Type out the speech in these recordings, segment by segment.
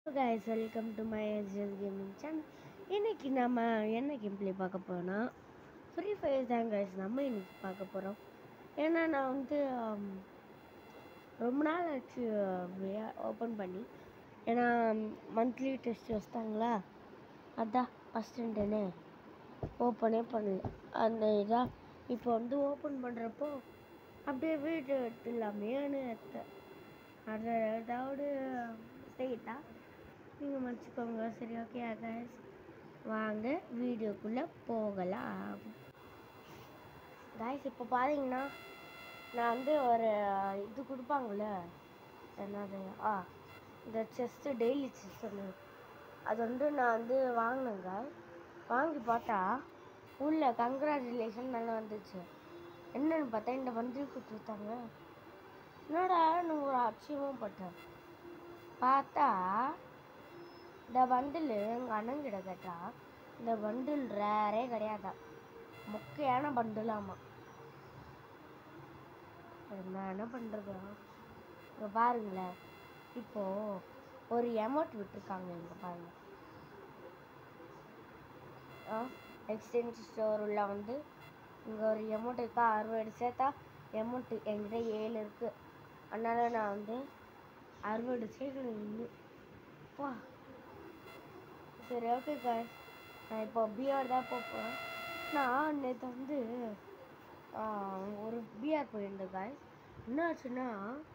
Guys welcome to my SS gaming channel இன்னைக்கு நம்ம என்ன கேம் ப்ளே பார்க்க போறோம்னா ஃப்ரீ ஃபயர் தான் கைஸ் நம்ம இன்னைக்கு பார்க்க போகிறோம் ஏன்னா நான் வந்து ஆம், ரொம்ப நாள் ஆச்சு ஓப்பன் பண்ணி ஏன்னா மந்த்லி டெஸ்ட் வச்சிட்டாங்களா அதான் ஃபஸ்ட் டேனே ஓப்பனே பண்ணல அந்த இதாக இப்போ வந்து ஓப்பன் பண்ணுறப்போ அப்படியே வீடியோ எடுத்துடலாமேன்னு எடுத்தேன் அது ஏதாவது செய்யட்டா நீங்கள் மன்னிச்சுக்கோங்க சரி ஓகே கைஸ் வாங்க வீடியோக்குள்ளே போகலாம் கைஸ் இப்போ பார்த்தீங்கன்னா நான் வந்து ஒரு இது கொடுப்பாங்கள்ல என்னது ஆ இந்த செஸ்ட்டு டெய்லி செஸ் ஒன்று அது வந்து நான் வந்து வாங்கினேங்க வாங்கி பார்த்தா உள்ள கங்க்ராச்சுலேஷன் நல்லா வந்துச்சு என்னன்னு பார்த்தா இந்த பண்டில் கொடுத்துருத்தாங்க என்னடா நான் ஒரு அச்சீவம் பட்டேன் பார்த்தா இந்த பண்டில் எங்கள் அண்ணங்கிட்ட கேட்டா இந்த பண்டில் ரேரே கிடையாதா முக்கியமான பண்டிலாமா நான் என்ன பண்ணுறது இங்கே பாருங்களேன் இப்போ ஒரு எமௌண்ட் விட்டுருக்காங்க இங்கே பாருங்க எக்ஸ்சேஞ்ச் ஸ்டோர் உள்ள வந்து இங்கே ஒரு எமௌண்ட் இருக்கா அறுபது சேர்த்தா எமௌண்ட்டு என்கிட்ட ஏழு இருக்குது அதனால நான் வந்து அறுபது சேர்க்கணும் இன்னும் வா சரி ஓகே காய் நான் இப்போ பிஆர் தான் போகிறேன் நான் நேற்று வந்து ஆ, ஒரு பிஆர் போயிருந்தேன் காய் என்ன ஆச்சுன்னா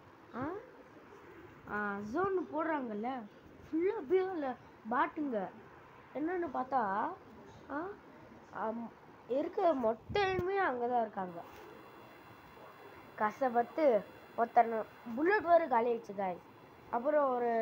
ஆ ஜோன் போடுறாங்கல்ல ஃபுல்லாக பிஆரில் பாட்டுங்க என்னன்னு பார்த்தா ஆ ஆம், இருக்கிற மொட்டையுமே அங்கே தான் இருக்காங்க கஷ்டப்பட்டு ஒருத்தன் புல்லட் வர காலி ஆயிடுச்சு காய் அப்புறம் ஒரு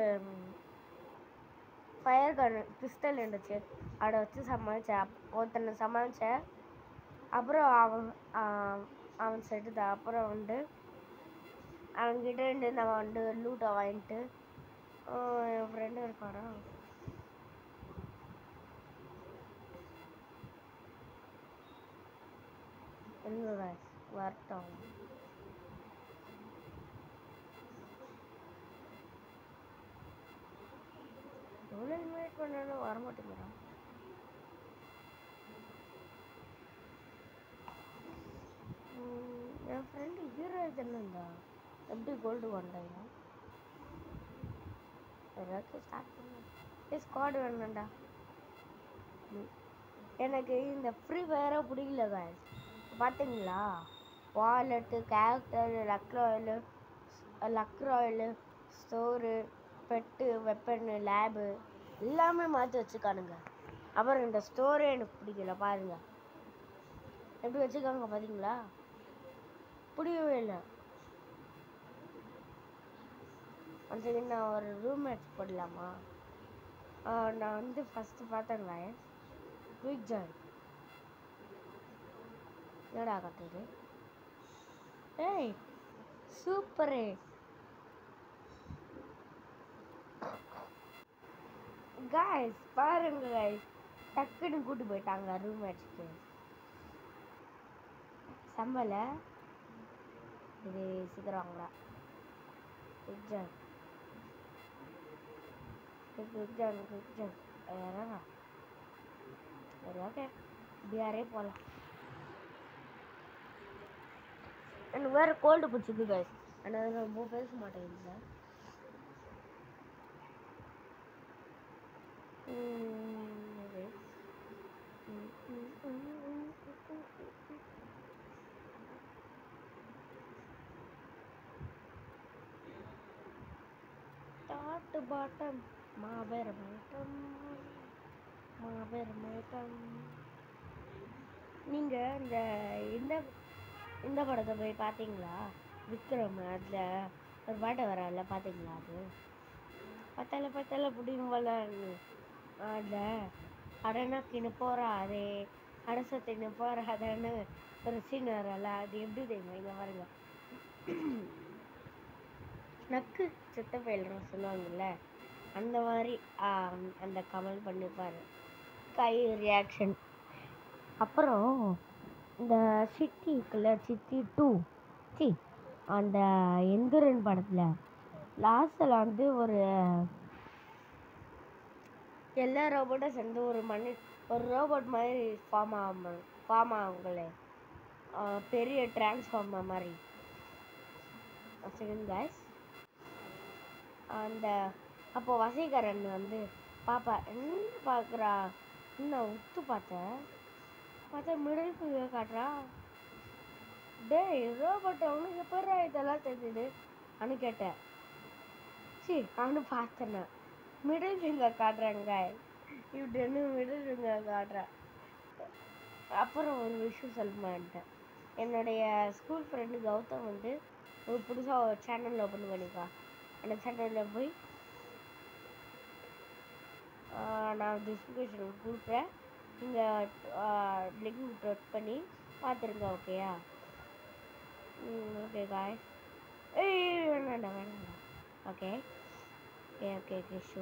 ஃபயர் கன் பிஸ்டல் இருந்துச்சு அதை வச்சு சமாளித்தேன் ஒருத்தனை சமாளித்தேன் அப்புறம் அவன் ஆஹ் அவன் செட்டு தான் அப்புறம் வந்து அவன்கிட்ட இருந்து நான் வந்து லூட்டை வாங்கிட்டு ஆஹ் என் ஃப்ரெண்டு இருப்பாரா என்னோட வரட்டும் எவ்வளோ இன்வைட் பண்ணாலும் வர மாட்டேங்கிறான் உம், என் ஃப்ரெண்டு ஹீரோ இருந்தா எப்படி கோல்டு வந்தாங்க ஏதாச்சும் ஸ்டார்ட் பண்ணு ஸ்குவாட் வேணும்டா ம். எனக்கு இந்த ஃப்ரீ ஃபயரே பிடிக்கல guys பார்த்தீங்களா wallet character luck royale luck royale store pet weapon lab எல்லாமே மாற்றி வச்சுக்கானுங்க அப்புறம் இந்த ஸ்டோரே எனக்கு பிடிக்கல பாருங்க எப்படி வச்சுருக்காங்க பார்த்தீங்களா பிடிக்கவே இல்லை அந்த நான் ஒரு ரூம் மேட்ச் போடலாமா ஆ, நான் வந்து ஃபஸ்ட்டு பார்த்தேன் குயிக் ஜாய் என்னடா கட்டுது ஏய் சூப்பரு காய்ஸ் பாருங்க காய்ஸ் டக்குன்னு கூட்டு போயிட்டாங்க ரூம் மேட்ச்க்கு சம்பள இது சீக்கிரம் வாங்கடா குயிக்ஜான் குயிக்ஜான் குயிக்ஜான் ஏறா சரி ஓகே பிஆரே போகலாம் எனக்கு வேறு கோல்டு பிடிச்சிது கைஸ் ஆனால் ரொம்ப பேச மாட்டேங்குது ம், okay. ம், ம், ம், ம், ம், ம், ம். டாப் டு பாட்டம் மாபெரும் ஐட்டம் மாபெரும் ஐட்டம் நீங்கள் இந்த இந்த இந்த படத்தை போய் பார்த்தீங்களா விக்ரம் அதில் ஒரு பாட்டை வரல பார்த்தீங்களா அது பத்தல பத்தல பிடிக்கும் போல அதில் அடனாக்கின்னு போகிறாரே அரசத்தின்னு போகிறாதன்னு ஒரு சீன் வரல அது எப்படி தெரியுமா இங்கே பாருங்க நக்கு செத்த பயில்றோம் சொல்லுவாங்கல்ல அந்த மாதிரி ஆம், அந்த கமல் பண்ணிப்பாரு கை ரியாக்ஷன் அப்புறம் இந்த சிட்டி இருக்குல்ல சிட்டி டூ சி அந்த எந்திரன் படத்தில் லாஸ்ட்டில் வந்து ஒரு எல்லா ரோபோட்டும் சேர்ந்து ஒரு மனி ஒரு ரோபோட் மாதிரி ஃபார்ம் ஆகும் ஃபார்ம் ஆகுங்களே ஆஹ் பெரிய டிரான்ஸ்ஃபார்மர் மாதிரி செகண்ட் கைஸ் அந்த அப்போ வசீகரன் வந்து பாப்பா என்ன பார்க்குறா நான் உத்து பார்த்தேன் பார்த்தா மிடில் ஃபிங்கர் காட்டுறா டேய் ரோபோட் அவனுக்கு எப்படா இதெல்லாம் தெரிஞ்சுது அனு கேட்டேன் சி அவனு பார்த்தேன் மிடில் ஃபிங்கர் காட்டுறாங்க இப்படின்னு மிடில் ஃபிங்கர் காட்டுறேன் அப்புறம் ஒரு விஷயம் சொல்லமாட்டேன் என்னுடைய ஸ்கூல் ஃப்ரெண்டு கௌதம் வந்து ஒரு புதுசாக ஒரு சேனல் ஓப்பன் பண்ணிக்கா அந்த சேனலில் போய் ஆஹ் நான் டிஸ்கிரிப்ஷன் கொடுக்குறேன் நீங்கள் லிங்க் டச் பண்ணி பார்த்துருங்க ஓகேயா ஓகே காய் ஏய் வேணாண்டா வேணாண்டா ஓகே ஓகே ஓகே ஓகே ஷூ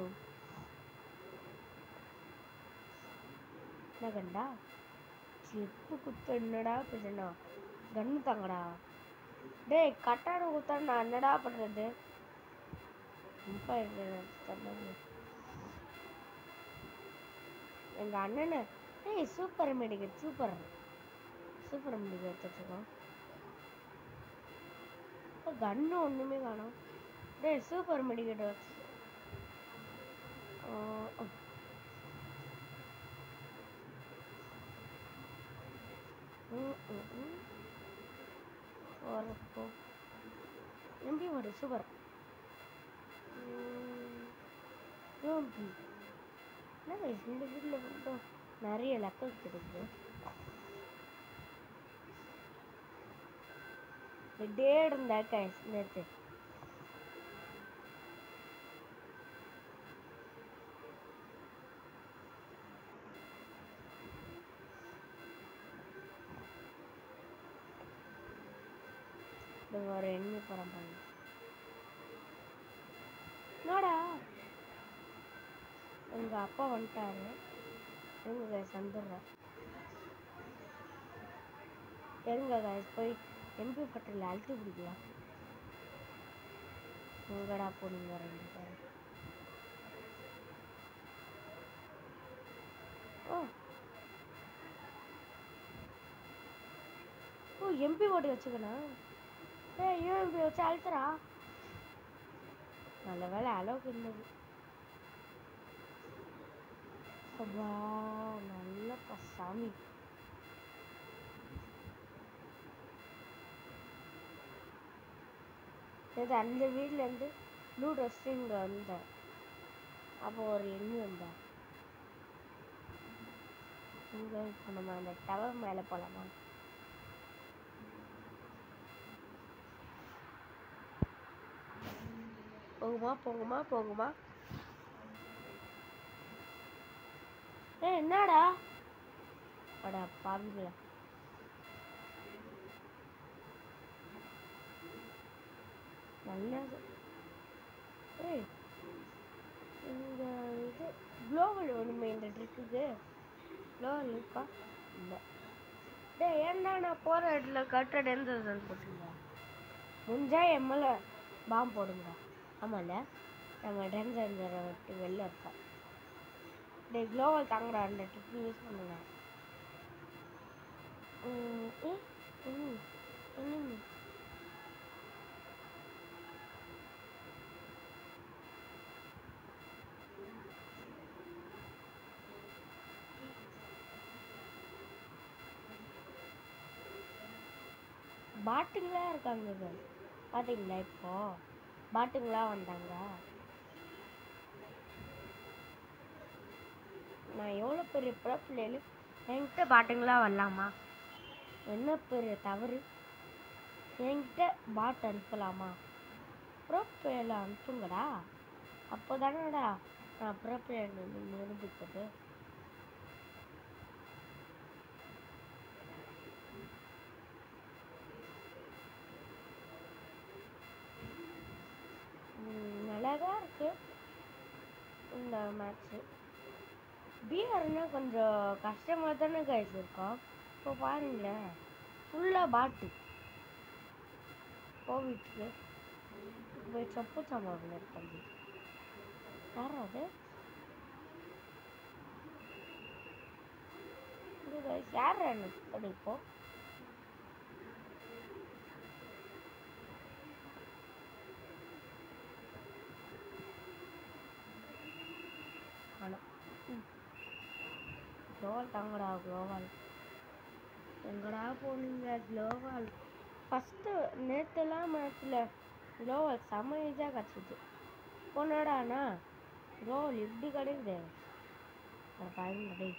என்ன கண்டா செப்பு குத்து என்னடா பிரச்சனை கன்னு தாங்கடா டேய் கட்டான குத்தா நான் என்னடா பண்ணுறது ரொம்ப இது எங்கள் அண்ணனை ஏய் super medical super super medical எடுத்துருக்கோம் கன்னு ஒன்றுமே காணோம் டேய் சூப்பர் மெடிக்கல் வச்சு எம்பி ஒரு சூப்பர் எம்பி என்ன guys, இந்த வீட்டில் மட்டும் நிறைய லெக்கல் கிடைக்குது விட்டே இருந்தா கைஸ் நேற்று இது ஒரு எண்ணி படம் பண்ணு என்னடா எங்க அப்பா வந்துட்டாரு எங்க guys வந்துடுறேன் எங்க guys போய் எம்பி பட்டில் அழுத்தி பிடிக்கலாம் எங்கடா போனீங்க ரெண்டு பேரும் ஓ ஓ எம்பி ஓட்டி வச்சுக்கணும் ஏய் ஏன் இப்படி வச்சு அழுத்துறா நல்ல வேலை அளவுக்கு இருந்தது அப்பா நல்ல சாமி இது அந்த வீட்லேருந்து ப்ளூ ட்ரெஸ் இங்கே வந்தேன் அப்போ ஒரு எண்ணி வந்தேன் இங்கே இப்போ நம்ம அந்த டவர் மேலே போகலாமா போகுமா போகுமா போகுமா ஏ என்னடா அடா பாவிங்களா நல்லது ஏய் இந்த இது க்ளோவல் ஒன்றுமே இந்த ட்ரிக்குக்கு க்ளோவல் இருக்கா இல்லை டேய் ஏன்டா நான் போகிற இடத்துல கட்டட எந்த போட்டுருங்க முடிஞ்சா என் மேலே பாம்பு போடுங்க ஆமாம்ல நாங்கள் டென்சரை விட்டு வெளில இருக்கோம் டேய் க்ளோவல் தாங்கடா அந்த ட்ரிக் யூஸ் பண்ணுங்க ம், ஏ ம், ம். பாட்டுங்களா இருக்காங்க இது பார்த்தீங்களா இப்போ பாட்டுங்களா வந்தாங்க நான் எவ்வளோ பெரிய பிறப்பிள்ளைகள் என்கிட்ட பாட்டுங்களா வரலாமா என்ன பெரிய தவறு என்கிட்ட பாட்டு அனுப்பலாமா ப்ரோப்பிள்ளையில் அனுப்புங்கடா அப்போ தானடா நான் ப்ரோப்பிள்ளையில் நிரூபிக்கிறது ம், நல்லாதான் இருக்கு இந்த மேட்ச்சு பிஆர்னா கொஞ்சம் கஷ்டமாக தானே கைஸ் இருக்கும் இப்போ பாருங்களேன் ஃபுல்லாக பாட்டு கோவிட்க்கு போய் சொப்பு சாமான் தம்பி யார் அது guys, யார் என்ன சுத்தடி இப்போ காணோம். ம். குளோவால் தாங்கடா குளோவால் எங்கடா போனீங்க குளோவால் ஃபஸ்ட்டு நேற்றுலாம் மேட்ச்சில் குளோவால் செம்ம ஈஸியாக கிடச்சிச்சு போனடாண்ணா குளோவால் எப்படி கிடைக்குது பாருங்க டேய்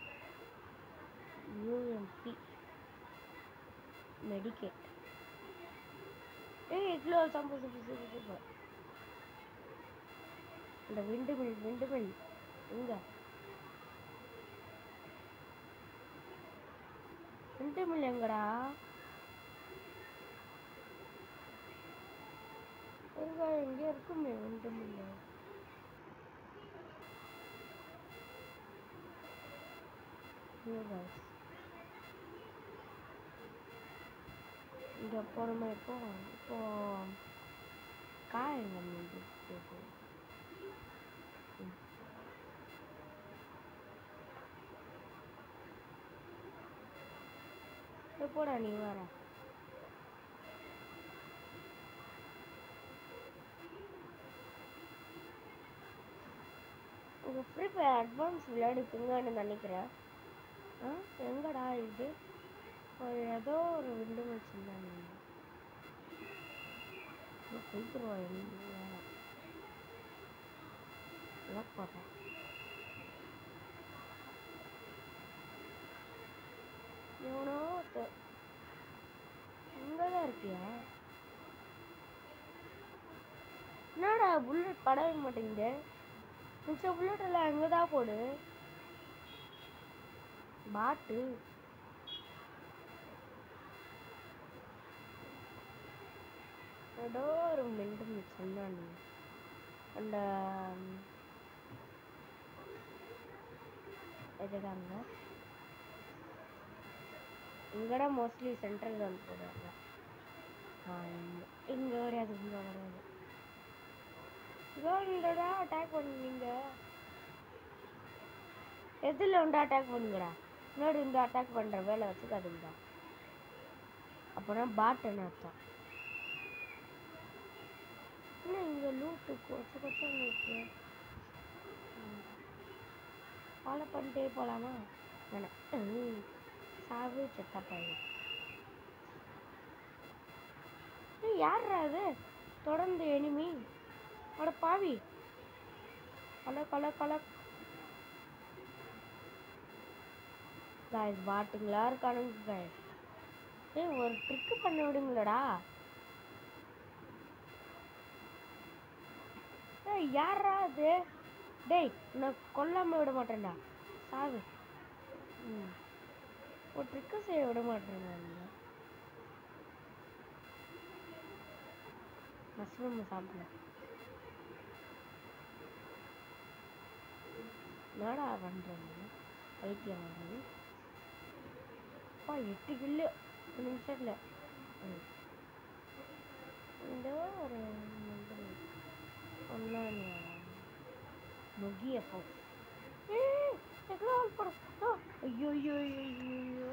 யூஎம்பி மெடிக்கேட் ஏய் இவ்வளோ சம்பு சூப்பர் சூப்பர் சூப்பர் இந்த விண்டு மில் விண்டு மில் எங்க விண்டு மில் எங்கடா எங்க எங்க இருக்குமே விண்டு மில் இங்க போறோமா இப்போ இப்போ காயங்க மீது போடா நீ வர உங்க ஃப்ரீ ஃபயர் அட்வான்ஸ் விளையாடிப்பீங்கன்னு நினைக்கிறேன் ஆ எங்கடா இது ஒரு ஏதோ ஒரு விண்டு வச்சுருந்தாங்க போய்த்துருவோம் எங்க போடுறேன் எவனோ ஒருத்தன் இங்கதான் இருக்கியா என்னடா புல்லட் படவே மாட்டேங்குது மிச்ச புல்லட் எல்லாம் எங்கதான் போடு பாட்டு ஏதோ ஒரு மென்டல் சொன்னானு அந்த இதுதாங்க இங்கடா மோஸ்ட்லி சென்ட்ரல் தான் போடுவாங்க இங்க கிடையாது இங்க கிடையாது இங்கடா அட்டாக் பண்ணுவீங்க எதில் வந்து அட்டாக் பண்ணுங்கடா முன்னாடி இந்த அட்டாக் பண்ணுற வேலை வச்சுக்காதுங்கடா அப்போனா பாட்டுன்னு அர்த்தம் என்ன இங்கே லூட்டு கொச்ச கொச்சன்னு இருக்கு ஃபாலோ பண்ணிட்டே போகலாமா வேணாம் சாவு செத்த பையன் யார்ரா அது தொடர்ந்து எனிமி அட பாவி கல கல கல காய்ஸ் பாட்டுங்களா இருக்கானுங்க காய்ஸ் ஏய் ஒரு ட்ரிக்கு பண்ண விடுங்களடா ஏய் யாரா அது டேய் நான் கொல்லாம விட மாட்டேன்டா சாவு ம் ஒரு ட்ரிக்கு செய்ய விட மாட்டேங்க நீங்க மஷ்ரூம் சாப்பிடல என்னடா பண்றீங்க பைத்தியம் வாங்கி அப்பா எட்டு கில்லு ஒரு நிமிஷத்துல ம். இந்த ஒரு ஒன்றா முகிய போ ஐயோ ஐயோ ஐயோ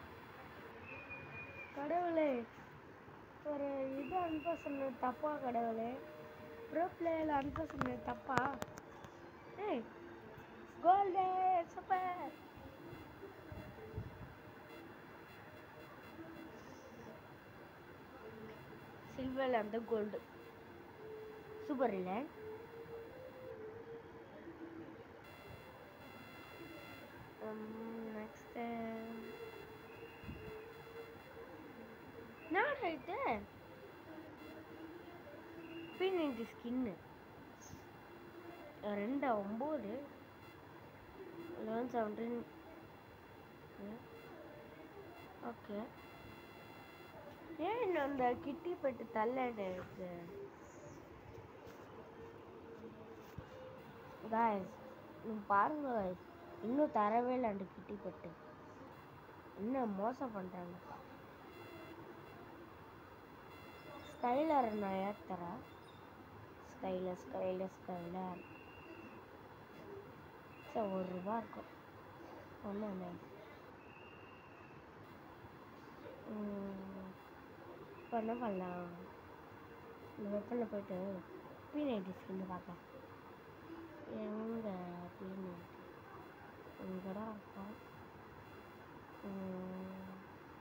கடவுளே ஒரு இது அனுப்ப சொன்ன தப்பா கடவுளே ப்ரோ பிளேயரில் அனுப்ப சொன்ன தப்பா ஏய் கோல்டே சூப்பர் சில்வரில் அந்த கோல்டு சூப்பர் இல்லை நெக்ஸ்ட்டு என்னடா இது பின்னிட்டு ஸ்கின்னு ரெண்டு ஒம்பது லெவன் செவன்டீன் ஓகே ஏன் இன்னும் அந்த கிட்டி பெட்டு தள்ளட இருக்கு காய்ஸ் பாருங்க guys. இன்னும் தரவே இல்லை அந்த கிட்டி பெட்டு இன்னும் மோசம் பண்ணுறாங்கப்பா ஸ்கைலர் நான் ஏற்றுறா ஸ்கைலர் ஸ்கைலர் ஸ்கைலர் சரி ஒரு ரூபா இருக்கும் ஒன்றும் இல்லை இப்போ என்ன பண்ணலாம் இந்த வெப்பனில் போயிட்டு பி நைன்டி ஸ்கின்னு பார்க்கலாம் எங்கே பி நைன்டி இங்கடா இருக்கா ம்.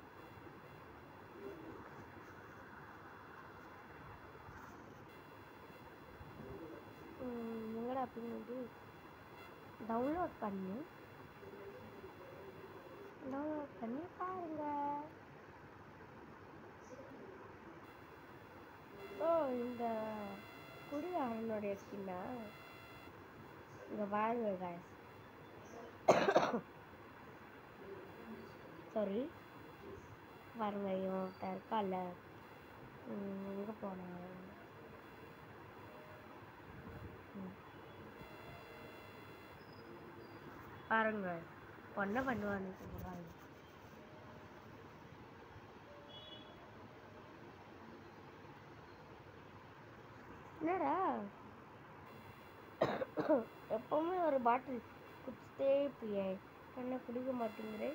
ம், எங்கடா பி நைன்டி டவுன்லோட் பண்ணு டவுன்லோட் பண்ணி பாருங்க ஓ இந்த குடிகாரனுடைய ஸ்கின்னா இங்க பாருங்க guys சாரி பாருங்க இவன் ஒருத்தன் இருக்கான்ல ம், எங்க போனான் ம். பாருங்க பொண்ணை பண்ணுவான்னு சொல்றாங்க என்னடா எப்பவுமே ஒரு பாட்டில் குடிச்சிட்டே இருப்பியே என்ன குடிக்க மாட்டேங்கிறேன்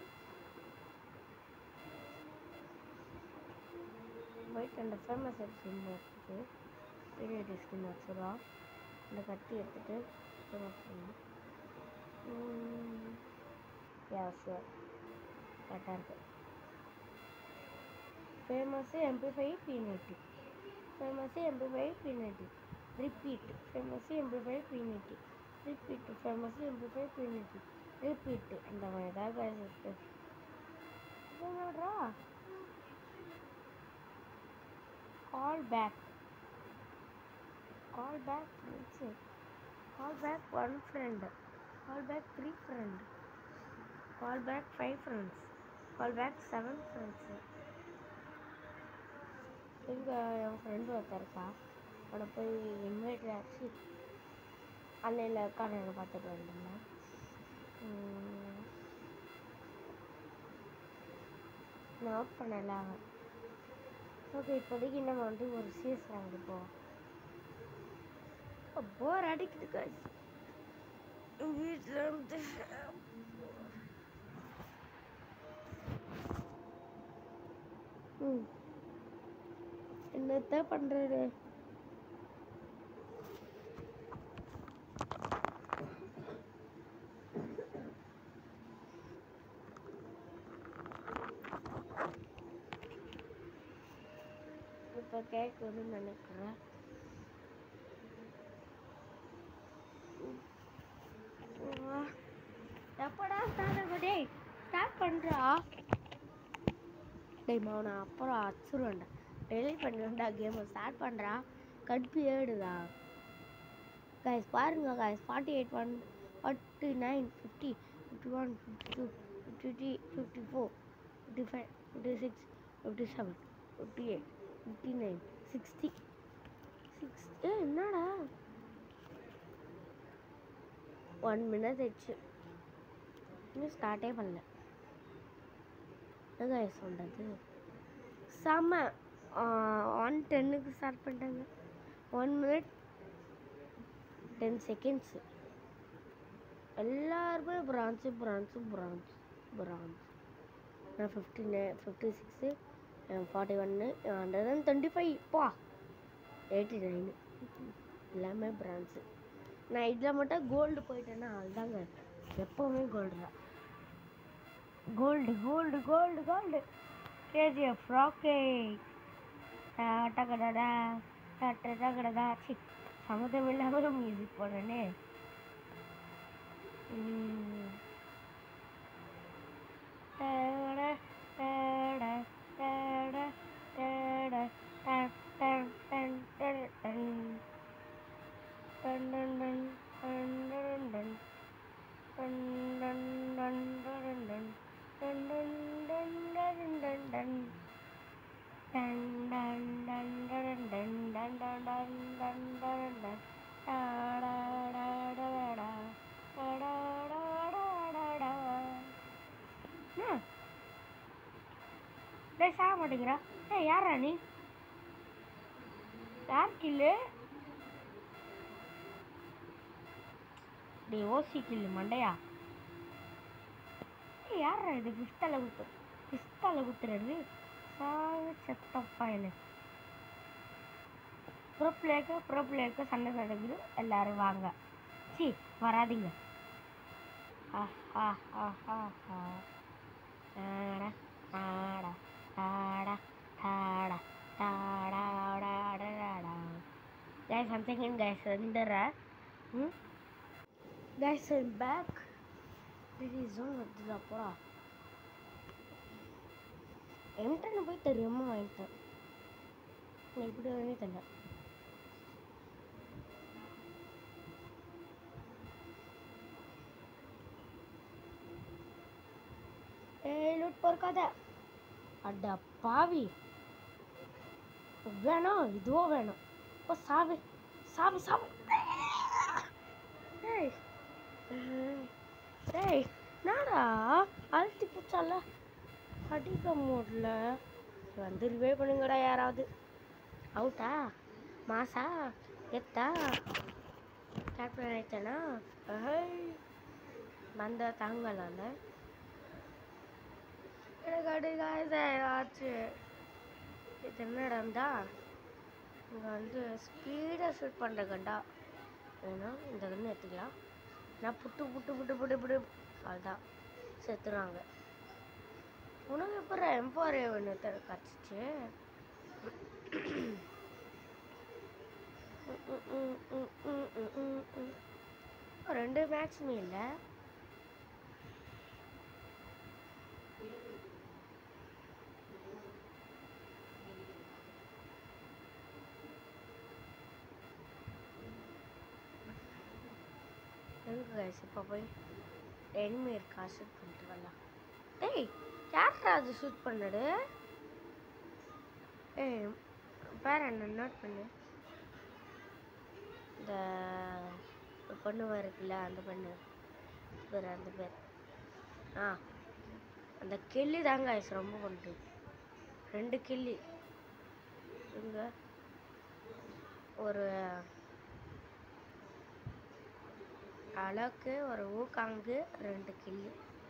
போயிட்டு அந்த ஃபேமஸ் ஸ்கின் எடுத்துட்டு பீரியட் ஸ்கின் வச்சுருவோம் இந்த கத்தி எடுத்துட்டு ஃபேமஸ் பண்ணி யா ஷுவர் கரெக்டாக இருக்கு famous MP five peanut famous MP five peanut repeat famous MP five peanut repeat famous MP five peanut repeat அந்த மாதிரி தான் guys இருக்கு என்னடா call back call back friends call back one friend call back three friend call back five friends call back seven friends இங்கே என் friend ஒருத்தர் இருக்கா அவனை போய் இன்வைட் ஆச்சு அன்னையில் இருக்கான பார்த்துட்டு வந்தோம்னா நான் அவுட் பண்ணல அவன் ஓகே இப்போதைக்கு நம்ம வந்து ஒரு சிஎஸ் ரேங்க் போவோம் போர் அடிக்குது guys வீட்டில் வந்து ம் என்னத்த பண்றது இப்போ கேட்கணும்னு நினைக்கிறேன் வா. எப்படா ஸ்டார்ட் ஆகும் டேய் ஸ்டார்ட் பண்ணுறா டேய் மௌனா அப்புறம் அச்சுருவேன்டா டெலிட் பண்ணிடுவேன்டா கேமை ஸ்டார்ட் பண்ணுறா கடுப்பு ஏடுதா கைஸ் பாருங்க guys forty eight one forty nine fifty fifty one fifty two fifty three fifty four fifty five fifty six fifty seven fifty eight fifty nine sixty six ஏ என்னடா ஒன் மினிட் ஆயிடுச்சு இன்னும் ஸ்டார்ட்டே பண்ணல என்ன guys சொல்கிறது செம்ம one டென்னுக்கு start பண்ணிட்டாங்க ஒன் மினிட் டென் செகண்ட்ஸு எல்லாருமே பிரான்ச்சு பிரான்ச்சு பிரான்ச் பிரான்ச் நான் fifty nine fifty six forty ஒன்று ஹண்ட்ரட் அண்ட் டுவெண்ட்டி ஃபைவ் பா எயிட்டி நைனு எல்லாமே பிரான்ச்சு நான் இதில் மட்டும் கோல்டு போயிட்டேன்னா அதுதாங்க எப்போவுமே கோல்டு தான் gold gold gold gold KGF ராக்கே டகடடா டகடடா சி சம்மந்தம் இல்லாமல் மியூசிக் போடுறேனே ம். டட, டட, டட, டட, டன், டன், டன், டன், டன். டன், டன், டன், டன், டன், டன். டன், டன், டன், டன், டன். டன், டன், டன், டன், டன், டன். டன், டன், டன், டன், டன், டன், டன், டன், டன், டன், டன். டா, டா, டா, டா, டா. டா, டா, டா, டா, டா, டா. என்ன? டேய் சாக மாட்டேங்கிறா ஏய் யாரா நீ யார் கில்லு டேய் ஓசி கில்லு மண்டையா ஏய் யாரா இது பிஸ்தால குத்து பிஸ்தால குத்துறது சாவு செத்த பயலு ப்ரோ பிளேயருக்கு ப்ரோ பிளேயருக்கு சண்டை நடக்குது எல்லாரும் வாங்க சி வராதீங்க ஆ ஆ ஆ ஆ ஆ ஆடா ஆடா ஆடா ஆடா ஆடா ஆடா ஆடா கைஸ் ஒன் செகண்ட் கைஸ் வந்துடுறேன் ம் கைஸ் ஐம் பேக் இது ஜோன் வருதுடா போடா எம்டன்னு போய் தெரியாம வாங்கிட்டேன் நான் இப்படி வரவே தெரியல ஏய் லூட் பொறுக்காத அட பாவி வேணாம் இதுவோ வேணாம் ஓ சாவு சாவு சாவு ஏய் ஏய், ஏய் என்னடா அழுத்தி பூச்சால அடிக்க முடியல வந்துருவே பண்ணுங்கடா யாராவது அவுட்டா மாசா எத்தா கேப்டன் ஆயிட்டேனா வந்த தாங்கலாம்ல எனக்கு அடிக்காத ஆச்சு இது என்ன இடம்டா இங்கே வந்து ஸ்பீடாக ஷூட் பண்ணுற கண்டா வேணா இந்த கன்று எடுத்துக்கலாம் நான் புட்டு புட்டு புட்டு புட்டு புட்டு அதுதான் செத்துறாங்க உனக்கு எப்போ எம்பார் ஒன்று கிடச்சிச்சு ரெண்டு மேட்ச்மே இல்லை எங்க கைஸ் இப்போ போய் எனிமி இருக்கா ஷூட் பண்ணிட்டு வரலாம் டேய் யார்ரா அது ஷூட் பண்ணது ஏய் பேர் என்ன நோட் பண்ணு இந்த ஒரு பொண்ணு இருக்குல்ல அந்த பொண்ணு பேர் அந்த பேர் ஆ அந்த கிள்ளி தாங்க guys ரொம்ப பண்ணுது ரெண்டு கிள்ளி இங்க ஒரு அலக்கு ஒரு ஊக்காங்கு ரெண்டு கிள்ளி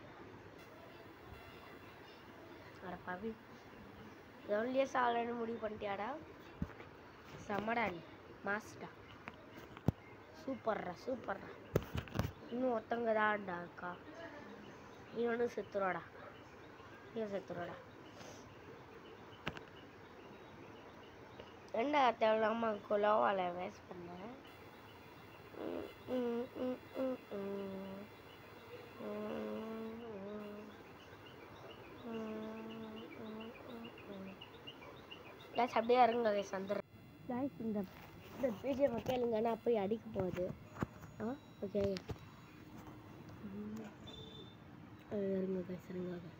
அட பவி எவ்வளோ சாலன்னு முடிவு பண்ணிட்டியாடா செம்மடா நீ மாஸ்டா சூப்பர்ரா சூப்பர்ரா இன்னும் ஒருத்தங்க தான்டா இருக்கா இவனும் செத்துருவாடா இவன் செத்துருவாடா என்ன தேவையில்லாம குலோவால வேஸ்ட் பண்ண ம், ம், ம், ம், ம். கேஸ் அப்படியே இறங்க கேஸ் வந்துடுறேன் கேஸ் இந்த இந்த பிஜிஎம் கேளுங்க நான் போய் அடிக்க போகுது ஆ ஓகே இறங்க கேஸ் இறங்க guys.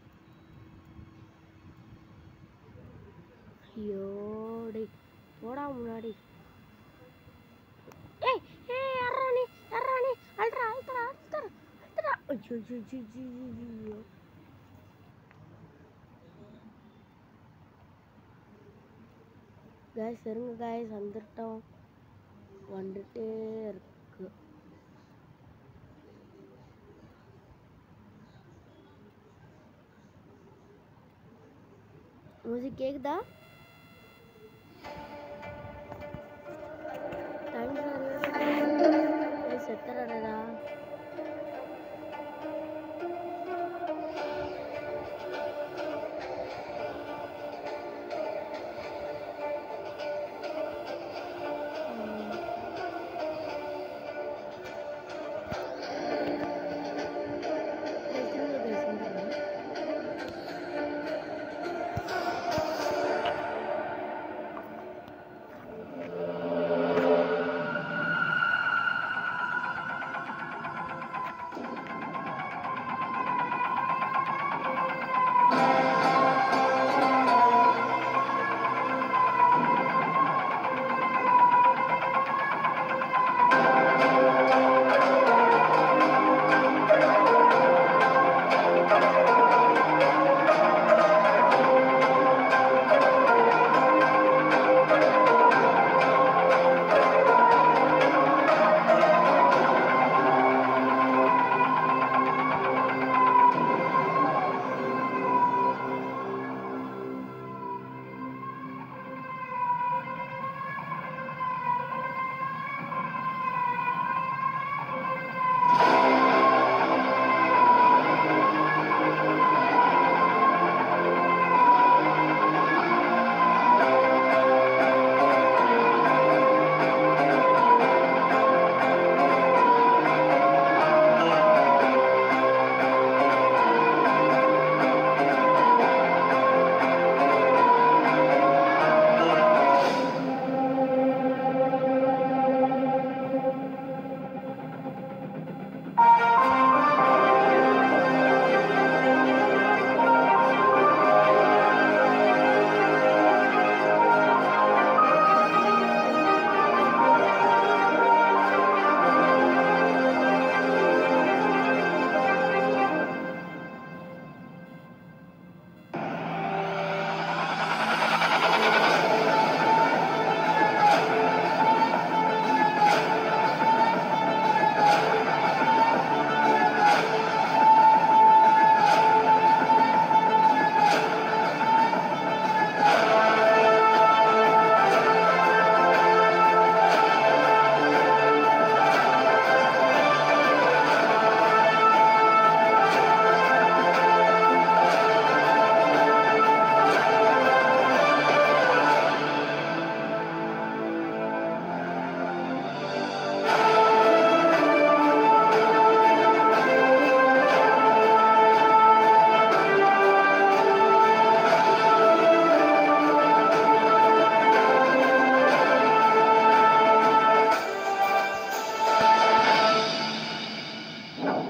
ஐயோ டேய் போடா முன்னாடி ஏய் ஏய் யாரா நீ யாரா நீ அல்ட்ரா அல்ட்ரா அல்ட்ரா அல்ட்ரா ஐயோ ஐயோ ஐயோ ஐயோ, ஐயோ காய்ஸ் இருங்க காய்ஸ் வந்துட்டோம் வந்துட்டே இருக்கு மியூசிக் கேக்குதா டைம் செத்துறடா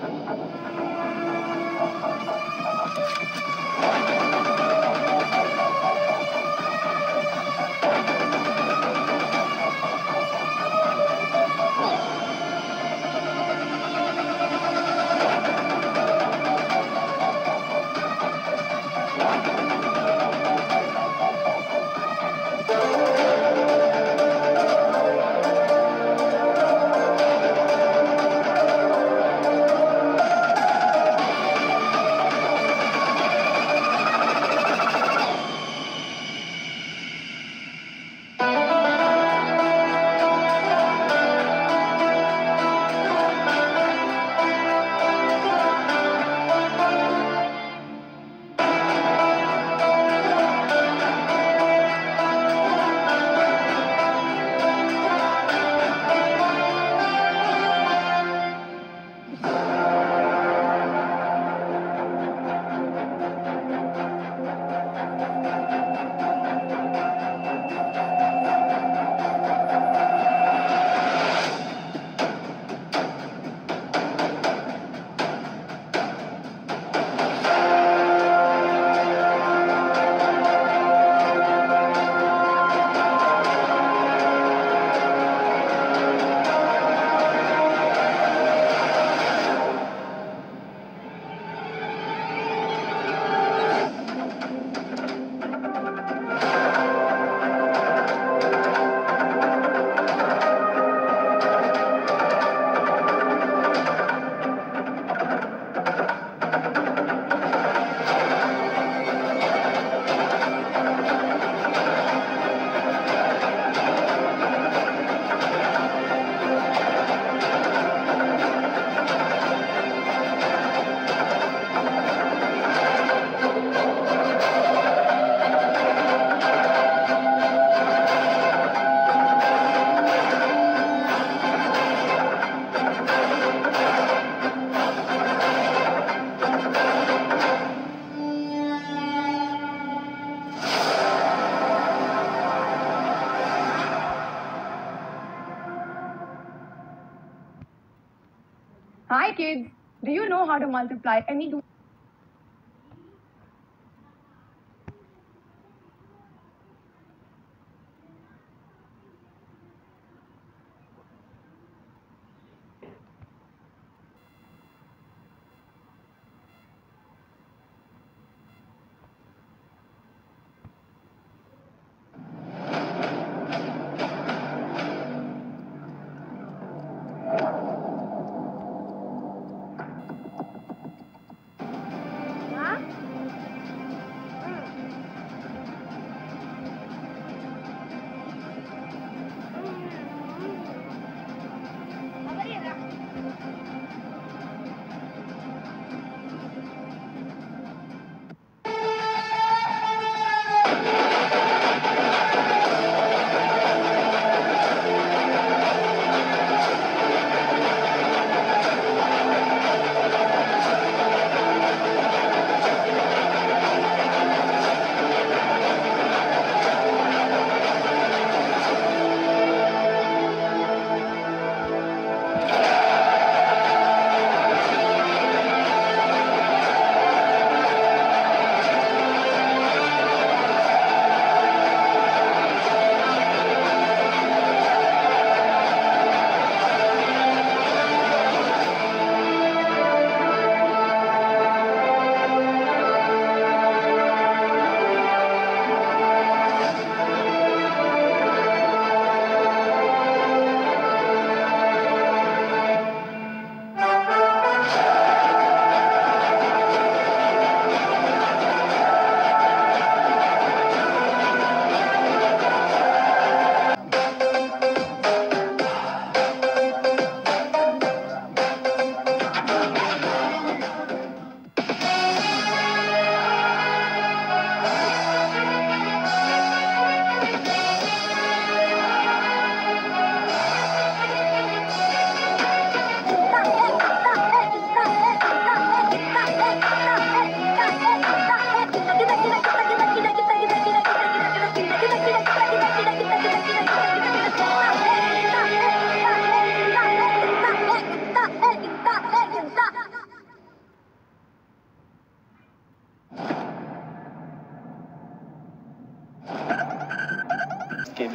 Hi kids, do you know how to multiply any two?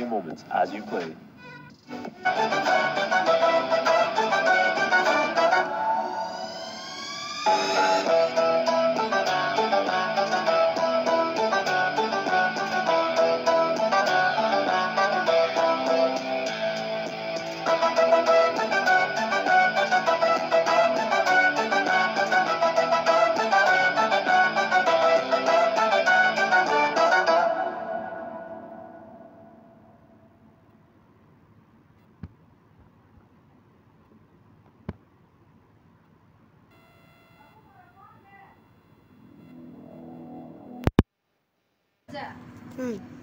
bonding moments as you play. ம்